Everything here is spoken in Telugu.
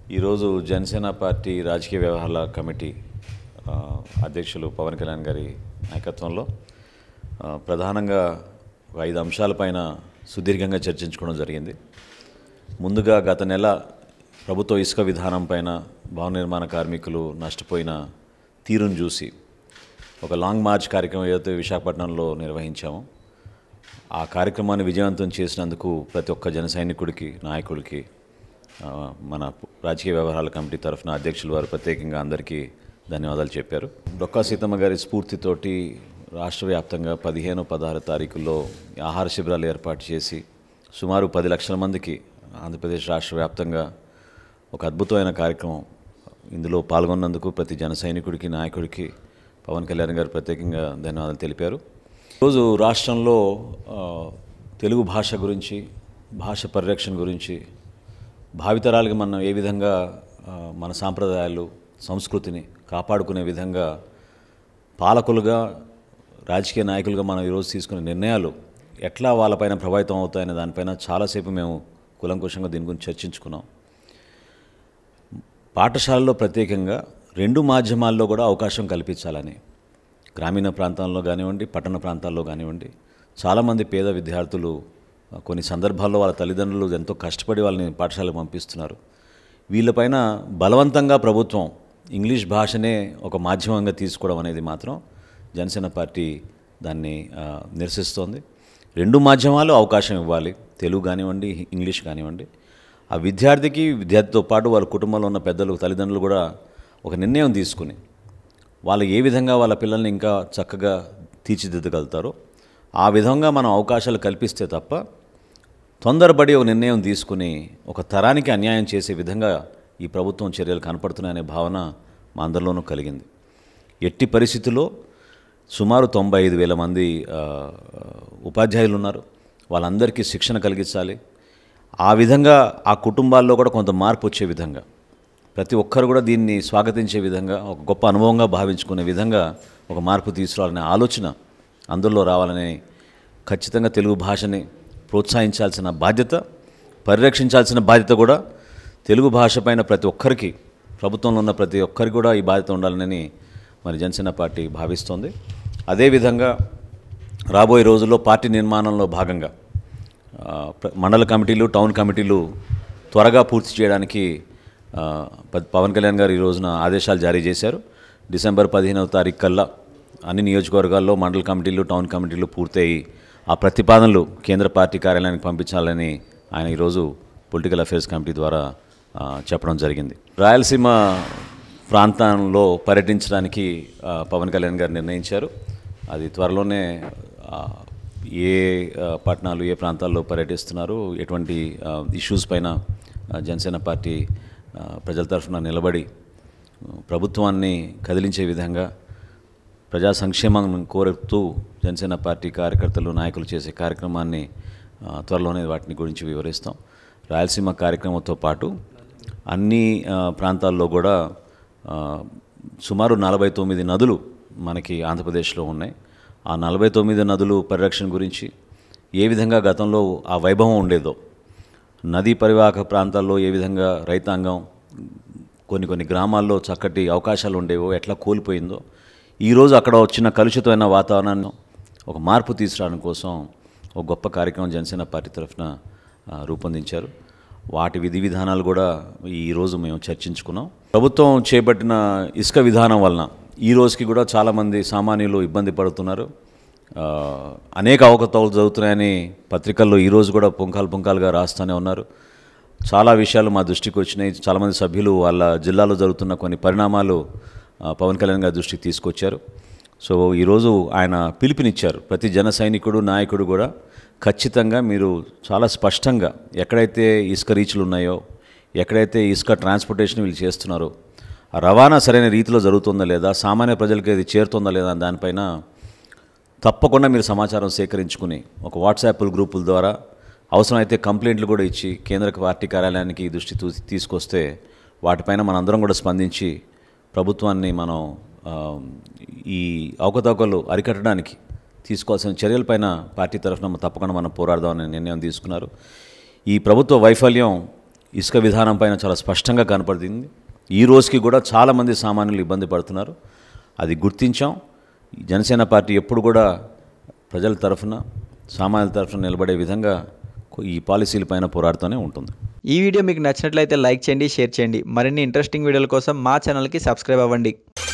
ఈరోజు జనసేన పార్టీ రాజకీయ వ్యవహారాల కమిటీ ఆ, అధ్యక్షులు పవన్ కళ్యాణ్ గారి నాయకత్వంలో ఆ, ప్రధానంగా ఒక ఐదు అంశాలపైన సుదీర్ఘంగా చర్చించుకోవడం జరిగింది ముందుగా గత నెల ప్రభుత్వ ఇసుక విధానం పైన భవన నిర్మాణ కార్మికులు నష్టపోయిన తీరును చూసి ఒక లాంగ్ మార్చ్ కార్యక్రమం ఏదైతే విశాఖపట్నంలో నిర్వహించామో ఆ కార్యక్రమాన్ని విజయవంతం చేసినందుకు ప్రతి ఒక్క జన సైనికుడికి నాయకుడికి ఆ, మన రాజకీయ వ్యవహారాల కమిటీ తరఫున అధ్యక్షులు వారు ప్రత్యేకంగా అందరికీ ధన్యవాదాలు చెప్పారు డొక్కా సీతమ్మ గారి స్ఫూర్తితోటి రాష్ట్ర వ్యాప్తంగా పదిహేను పదహారు తారీఖుల్లో ఆహార శిబిరాలు ఏర్పాటు చేసి సుమారు పది లక్షల మందికి ఆంధ్రప్రదేశ్ రాష్ట్ర వ్యాప్తంగా ఒక అద్భుతమైన కార్యక్రమం ఇందులో పాల్గొన్నందుకు ప్రతి జన సైనికుడికి నాయకుడికి పవన్ కళ్యాణ్ గారు ప్రత్యేకంగా ధన్యవాదాలు తెలిపారు ఈరోజు రాష్ట్రంలో ఆ, తెలుగు భాష గురించి భాష పరిరక్షణ గురించి భావితరాలకి మనం ఏ విధంగా ఆ, మన సాంప్రదాయాలు సంస్కృతిని కాపాడుకునే విధంగా పాలకులుగా రాజకీయ నాయకులుగా మనం ఈరోజు తీసుకునే నిర్ణయాలు ఎట్లా వాళ్ళపైన ప్రభావితం అవుతాయనే దానిపైన చాలాసేపు మేము కులంకుశంగా దీని గురించి చర్చించుకున్నాం పాఠశాలలో ప్రత్యేకంగా రెండు మాధ్యమాల్లో కూడా అవకాశం కల్పించాలని గ్రామీణ ప్రాంతాల్లో కానివ్వండి పట్టణ ప్రాంతాల్లో కానివ్వండి చాలామంది పేద విద్యార్థులు ఆ, కొన్ని సందర్భాల్లో వాళ్ళ తల్లిదండ్రులు ఎంతో కష్టపడి వాళ్ళని పాఠశాలకు పంపిస్తున్నారు వీళ్ళపైన బలవంతంగా ప్రభుత్వం ఇంగ్లీష్ భాషనే ఒక మాధ్యమంగా తీసుకోవడం అనేది మాత్రం జనసేన పార్టీ దాన్ని ఆ, నిరసిస్తోంది రెండు మాధ్యమాలు అవకాశం ఇవ్వాలి తెలుగు కానివ్వండి ఇంగ్లీష్ కానివ్వండి ఆ విద్యార్థికి విద్యార్థితో పాటు వాళ్ళ కుటుంబంలో ఉన్న పెద్దలు తల్లిదండ్రులు కూడా ఒక నిర్ణయం తీసుకుని వాళ్ళు ఏ విధంగా వాళ్ళ పిల్లల్ని ఇంకా చక్కగా తీర్చిదిద్దగలుగుతారో ఆ విధంగా మనం అవకాశాలు కల్పిస్తే తప్ప తొందరపడి ఒక నిర్ణయం తీసుకుని ఒక తరానికి అన్యాయం చేసే విధంగా ఈ ప్రభుత్వం చర్యలు కనపడుతున్నాయనే భావన మా అందరిలోనూ కలిగింది ఎట్టి పరిస్థితుల్లో సుమారు తొంభై ఐదు వేల మంది ఆ, ఉపాధ్యాయులు ఉన్నారు వాళ్ళందరికీ శిక్షణ కలిగించాలి ఆ విధంగా ఆ కుటుంబాల్లో కూడా కొంత మార్పు వచ్చే విధంగా ప్రతి ఒక్కరు కూడా దీన్ని స్వాగతించే విధంగా ఒక గొప్ప అనుభవంగా భావించుకునే విధంగా ఒక మార్పు తీసుకురావాలనే ఆలోచన అందులో రావాలని ఖచ్చితంగా తెలుగు భాషని ప్రోత్సహించాల్సిన బాధ్యత పరిరక్షించాల్సిన బాధ్యత కూడా తెలుగు భాష పైన ప్రతి ఒక్కరికి ప్రభుత్వంలో ఉన్న ప్రతి ఒక్కరికి కూడా ఈ బాధ్యత ఉండాలని మరి జనసేన పార్టీ భావిస్తోంది అదేవిధంగా రాబోయే రోజుల్లో పార్టీ నిర్మాణంలో భాగంగా ఆ, ప్ర- మండల కమిటీలు టౌన్ కమిటీలు త్వరగా పూర్తి చేయడానికి ఆ, ప- పవన్ కళ్యాణ్ గారు ఈ రోజున ఆదేశాలు జారీ చేశారు డిసెంబర్ పదిహేనవ తారీఖు కల్లా అన్ని నియోజకవర్గాల్లో మండల కమిటీలు టౌన్ కమిటీలు పూర్తయి ఆ ప్రతిపాదనలు కేంద్ర పార్టీ కార్యాలయానికి పంపించాలని ఆయన ఈరోజు పొలిటికల్ అఫైర్స్ కమిటీ ద్వారా ఆ, చెప్పడం జరిగింది రాయలసీమ ప్రాంతంలో పర్యటించడానికి ఆ, పవన్ కళ్యాణ్ గారు నిర్ణయించారు అది త్వరలోనే ఆ, ఏ ఆ, పట్టణాలు ఏ ప్రాంతాల్లో పర్యటిస్తున్నారు ఎటువంటి ఇష్యూస్ పైన ఆ, జనసేన పార్టీ ఆ, ప్రజల తరఫున నిలబడి ఆ, ప్రభుత్వాన్ని కదిలించే విధంగా ప్రజా సంక్షేమం కోరుతూ జనసేన పార్టీ కార్యకర్తలు నాయకులు చేసే కార్యక్రమాన్ని ఆ, త్వరలోనే వాటిని గురించి వివరిస్తాం రాయలసీమ కార్యక్రమంతో పాటు అన్ని ఆ, ప్రాంతాల్లో కూడా ఆ, సుమారు నలభై తొమ్మిది నదులు మనకి ఆంధ్రప్రదేశ్లో ఉన్నాయి ఆ నలభై తొమ్మిది నదులు పరిరక్షణ గురించి ఏ విధంగా గతంలో ఆ వైభవం ఉండేదో నదీ పరివాహక ప్రాంతాల్లో ఏ విధంగా రైతాంగం కొన్ని కొన్ని గ్రామాల్లో చక్కటి అవకాశాలు ఉండేవో ఎట్లా కోల్పోయిందో ఈరోజు అక్కడ వచ్చిన కలుషితమైన వాతావరణాన్ని ఒక మార్పు తీసుకురావడం కోసం ఒక గొప్ప కార్యక్రమం జనసేన పార్టీ తరఫున ఆ, రూపొందించారు వాటి విధి విధానాలు కూడా ఈరోజు మేము చర్చించుకున్నాం ప్రభుత్వం చేపట్టిన ఇసుక విధానం వలన ఈ రోజుకి కూడా చాలామంది సామాన్యులు ఇబ్బంది పడుతున్నారు ఆ, అనేక అవకతవకలు జరుగుతున్నాయని పత్రికల్లో ఈరోజు కూడా పుంకాలు పుంకాలుగా రాస్తూనే ఉన్నారు చాలా విషయాలు మా దృష్టికి వచ్చినాయి చాలామంది సభ్యులు వాళ్ళ జిల్లాలో జరుగుతున్న కొన్ని పరిణామాలు ఆ, పవన్ కళ్యాణ్ గారి దృష్టికి తీసుకొచ్చారు సో ఈరోజు ఆయన పిలుపునిచ్చారు ప్రతి జన సైనికుడు నాయకుడు కూడా ఖచ్చితంగా మీరు చాలా స్పష్టంగా ఎక్కడైతే ఇసుక రీచ్లు ఉన్నాయో ఎక్కడైతే ఇసుక ట్రాన్స్పోర్టేషన్ వీళ్ళు చేస్తున్నారో ఆ రవాణా సరైన రీతిలో జరుగుతుందా లేదా సామాన్య ప్రజలకు ఇది చేరుతుందా లేదా అని దానిపైన తప్పకుండా మీరు సమాచారం సేకరించుకుని ఒక వాట్సాప్ గ్రూపుల ద్వారా అవసరమైతే కంప్లైంట్లు కూడా ఇచ్చి కేంద్ర పార్టీ కార్యాలయానికి ఈ దృష్టి తూ- తీసుకొస్తే వాటిపైన మనందరం కూడా స్పందించి ప్రభుత్వాన్ని మనం ఆ, ఈ అవకతవకలు అరికట్టడానికి తీసుకోవాల్సిన చర్యలపైన పార్టీ తరఫున తప్పకుండా మనం పోరాడదామని నిర్ణయం తీసుకున్నారు ఈ ప్రభుత్వ వైఫల్యం ఇసుక విధానం పైన చాలా స్పష్టంగా కనపడుతుంది ఈ రోజుకి కూడా చాలామంది సామాన్యులు ఇబ్బంది పడుతున్నారు అది గుర్తించాం ఈ జనసేన పార్టీ ఎప్పుడు కూడా ప్రజల తరఫున సామాన్యుల తరఫున నిలబడే విధంగా ఈ పాలసీల పైన పోరాడుతూనే ఉంటుంది ఈ వీడియో మీకు నచ్చినట్లయితే లైక్ చేయండి షేర్ చేయండి మరిన్ని ఇంట్రెస్టింగ్ వీడియోల కోసం మా ఛానల్కి సబ్స్క్రైబ్ అవ్వండి